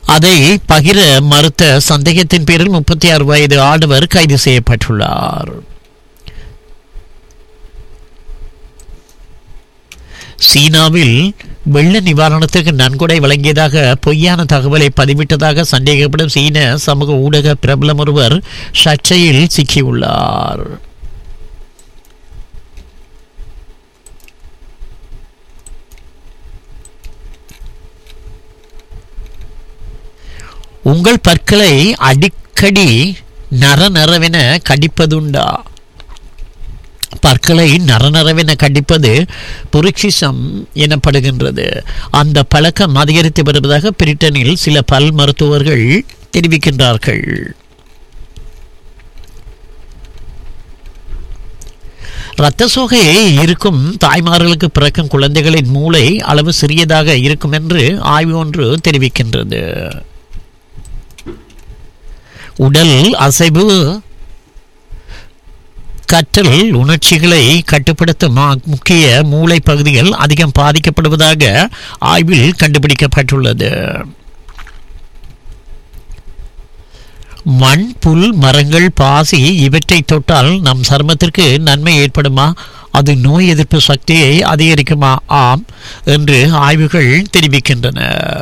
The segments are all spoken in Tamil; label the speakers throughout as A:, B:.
A: அதை பகிர மறுத்த சந்தேகத்தின் பேரில் முப்பத்தி ஆறு வயது ஆடவர் கைது செய்யப்பட்டுள்ளார் சீனாவில் வெள்ள நிவாரணத்திற்கு நன்கொடை வழங்கியதாக பொய்யான தகவலை பதிவிட்டதாக சந்தேகப்படும் சீன சமூக ஊடக பிரபலம் ஒருவர் சர்ச்சையில் சிக்கியுள்ளார் உங்கள் பற்களை அடிக்கடி நர நரவென கடிப்பதுண்டா பற்களை நரநரவென கடிப்பது புருக்சிசம் எனப்படுகின்றது அந்த பழக்கம் அதிகரித்து வருவதாக பிரிட்டனில் சில பல் மருத்துவர்கள் தெரிவிக்கின்றார்கள் இரத்த சோகை இருக்கும் தாய்மார்களுக்கு பிறக்கும் குழந்தைகளின் மூளை அளவு சிறியதாக இருக்கும் என்று ஆய்வு ஒன்று தெரிவிக்கின்றது உடல் அசைவு கற்றல் உணர்ச்சிகளை கட்டுப்படுத்தும் மா- முக்கிய மூளை பகுதிகள் அதிகம் பாதிக்கப்படுவதாக ஆய்வில் கண்டுபிடிக்கப்பட்டுள்ளது மண் புல் மரங்கள் பாசி இவற்றை தொட்டால் நம் சருமத்திற்கு நன்மை ஏற்படுமா அது நோய் எதிர்ப்பு சக்தியை அதிகரிக்குமா ஆம் என்று ஆய்வுகள் தெரிவிக்கின்றன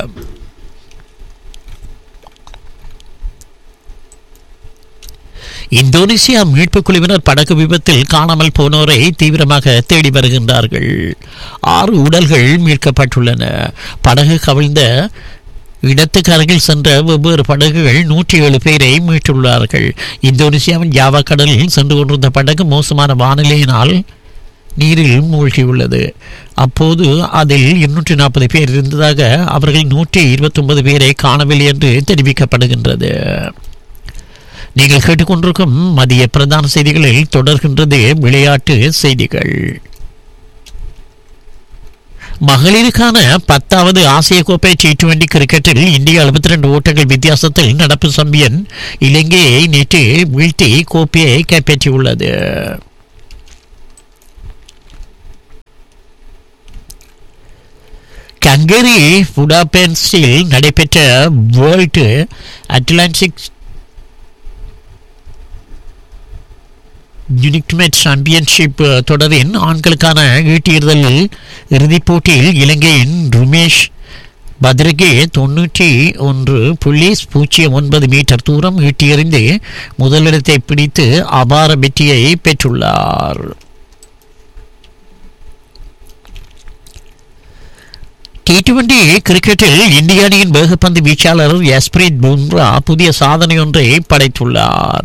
A: இந்தோனேசியா மீட்புக் குழுவினர் படகு விபத்தில் காணாமல் போனோரை தீவிரமாக தேடி வருகின்றார்கள் ஆறு உடல்கள் மீட்கப்பட்டுள்ளன படகு கவிழ்ந்த இடத்துக்கு அருகில் சென்ற வெவ்வேறு படகுகள் நூற்றி ஏழு பேரை மீட்டுள்ளார்கள் இந்தோனேசியாவின் ஜாவா கடலில் சென்று கொண்டிருந்த படகு மோசமான வானிலையினால் நீரில் மூழ்கியுள்ளது அப்போது அதில் இருநூற்றி நாற்பது பேர் இருந்ததாக அவர்கள் நூற்றி இருபத்தொன்பது பேரை காணவில்லை என்று தெரிவிக்கப்படுகின்றது நீங்கள் கேட்டுக்கொண்டிருக்கும் மதிய பிரதான செய்திகளில் தொடர்கின்றது விளையாட்டு செய்திகள் மகளிருக்கான பத்தாவது ஆசிய கோப்பை டி டுவெண்டி கிரிக்கெட்டில் இந்தியா 72 ரெண்டு ஓட்டங்கள் வித்தியாசத்தில் நடப்பு சாம்பியன் இலங்கையை நேற்று வீழ்த்தி கோப்பையை கைப்பற்றியுள்ளது கங்கரி புடாபென்ஸில் நடைபெற்ற வேர்ல்டு அட்லாண்டிக் யுனிக்மெட் சாம்பியன்ஷிப் தொடரின் ஆண்களுக்கான ஈட்டியறுதலில் இறுதிப் போட்டியில் இலங்கையின் ருமேஷ் பத்ரகே தொன்னூற்றி ஒன்று புள்ளி பூஜ்ஜியம் ஒன்பது மீட்டர் தூரம் ஈட்டியறிந்து முதலிடத்தை பிடித்து அபார வெற்றியை பெற்றுள்ளார் டி டுவெண்டி கிரிக்கெட்டில் இந்திய அணியின் வேகப்பந்து வீச்சாளர் யஸ்பிரீத் பும்ரா புதிய சாதனை ஒன்றை படைத்துள்ளார்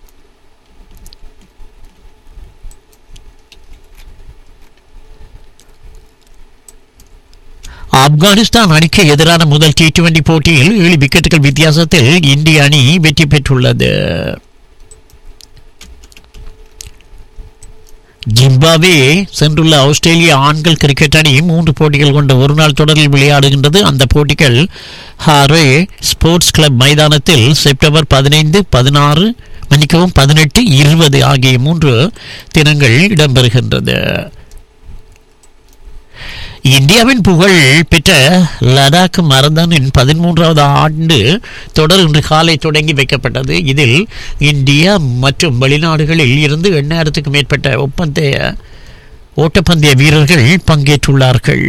A: ஆப்கானிஸ்தான் அணிக்கு எதிரான முதல் டி டுவெண்டி போட்டியில் ஏழு விக்கெட்டுகள் வித்தியாசத்தில் இந்திய அணி வெற்றி பெற்றுள்ளது ஜிம்பாவே சென்றுள்ள ஆஸ்திரேலிய ஆண்கள் கிரிக்கெட் அணி மூன்று போட்டிகள் கொண்ட ஒருநாள் தொடரில் விளையாடுகின்றது அந்த போட்டிகள் ஹாரே ஸ்போர்ட்ஸ் கிளப் மைதானத்தில் செப்டம்பர் பதினைந்து பதினாறு மன்னிக்கவும் பதினெட்டு இருபது ஆகிய மூன்று தினங்கள் இடம்பெறுகின்றது இந்தியாவின் புகழ் பெற்ற லடாக் மரதானின் பதிமூன்றாவது ஆண்டு தொடர் இன்று காலை தொடங்கி வைக்கப்பட்டது இதில் இந்தியா மற்றும் வெளிநாடுகளில் இருந்து எண்ணாயிரத்துக்கும் மேற்பட்ட ஒப்பந்த ஓட்டப்பந்தய வீரர்கள் பங்கேற்றுள்ளார்கள்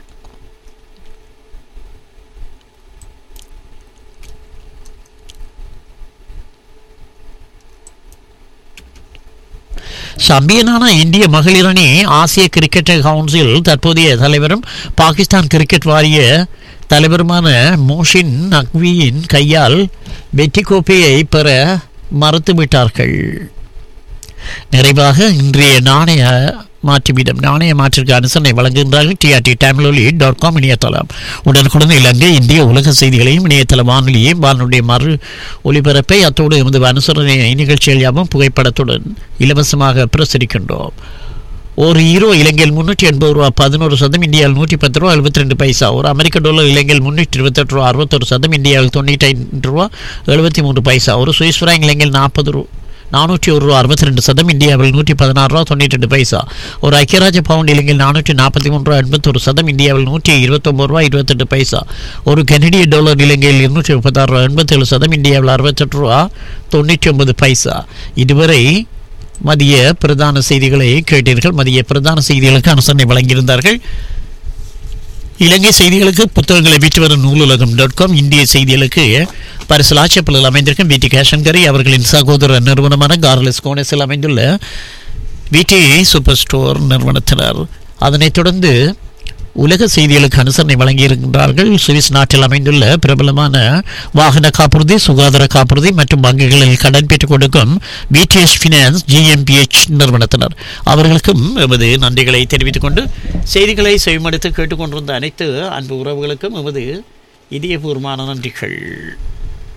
A: சாம்பியனான இந்திய மகளிர் அணி ஆசிய கிரிக்கெட் கவுன்சில் தற்போதைய தலைவரும் பாகிஸ்தான் கிரிக்கெட் வாரிய தலைவருமான மோஷின் நக்வியின் கையால் வெற்றி கோப்பையை பெற மறுத்துவிட்டார்கள் நிறைவாக இன்றைய நாணய மாற்றுவிடம் நாணய மாற்றிற்கு அனுசரணை வழங்குகின்றார்கள் டிஆர்டி தமிழொலி டாட் காம் இணையதளம் உடனுக்குடன் இலங்கை இந்திய உலக செய்திகளையும் இணையதள வானொலியையும் வானொலிய மறு ஒலிபரப்பை அத்தோடு எமது அனுசரணை நிகழ்ச்சிகள் யாவும் புகைப்படத்துடன் இலவசமாக பிரசரிக்கின்றோம் ஒரு ஹீரோ இலங்கையில் முன்னூற்றி எண்பது ரூபா பதினோரு சதம் இந்தியாவில் நூற்றி பத்து ரூபா எழுபத்தி ரெண்டு பைசா ஒரு அமெரிக்க டாலர் இலங்கையில் முன்னூற்றி இருபத்தெட்டு ரூபா அறுபத்தொரு சதம் இந்தியாவில் தொண்ணூற்றி ஐந்து ரூபா எழுபத்தி மூன்று பைசா ஒரு சுவிஸ் ஃப்ராங்க் இலங்கையில் நாற்பது ரூ நானூற்றி ஒரு ரூபா அறுபத்தி ரெண்டு சதம் இந்தியாவில் நூற்றி பதினாறு ரூபா தொண்ணூற்றி ரெண்டு பைசா ஒரு ஐக்கியராஜ பவுண்ட் இலங்கையில் நானூற்றி நாற்பத்தி மூன்று ரூபா எண்பத்தொரு சதம் இந்தியாவில் நூற்றி இருபத்தொம்பது ரூபா இருபத்தெட்டு பைசா ஒரு கனடிய டாலர் இலங்கையில் இருநூற்றி முப்பத்தாறு ரூபா எண்பத்தேழு சதம் இந்தியாவில் அறுபத்தெட்டு ரூபா தொண்ணூற்றி ஒன்பது பைசா இதுவரை மதிய பிரதான செய்திகளை கேட்டீர்கள் மதிய பிரதான செய்திகளுக்கு அனுசரணை வழங்கியிருந்தார்கள் இலங்கை செய்திகளுக்கு புத்தகங்களை விற்று வரும் நூலுலகம் டாட் காம் இந்திய செய்திகளுக்கு பரிசல் ஆட்சேபலில் அமைந்திருக்கும் விடி கேஷன்கரி அவர்களின் சகோதர நிறுவனமான கார்லஸ் கோனஸில் அமைந்துள்ள விடி சூப்பர் ஸ்டோர் நிறுவனத்தினர் அதனைத் தொடர்ந்து உலக செய்திகளுக்கு அனுசரணை வழங்கியிருக்கின்றார்கள் சுவிஸ் நாட்டில் அமைந்துள்ள பிரபலமான வாகன காப்புறுதி சுகாதார காப்புறுதி மற்றும் வங்கிகளில் கடன் பெற்றுக் கொடுக்கும் பிடிஎஸ் ஃபினான்ஸ் ஜிஎம்பிஎச் நிறுவனத்தினர் அவர்களுக்கும் எமது நன்றிகளை தெரிவித்துக் கொண்டு செய்திகளை செவிமடுத்து கேட்டுக்கொண்டிருந்த அனைத்து அன்பு உறவுகளுக்கும் எமது இதயபூர்வமான நன்றிகள்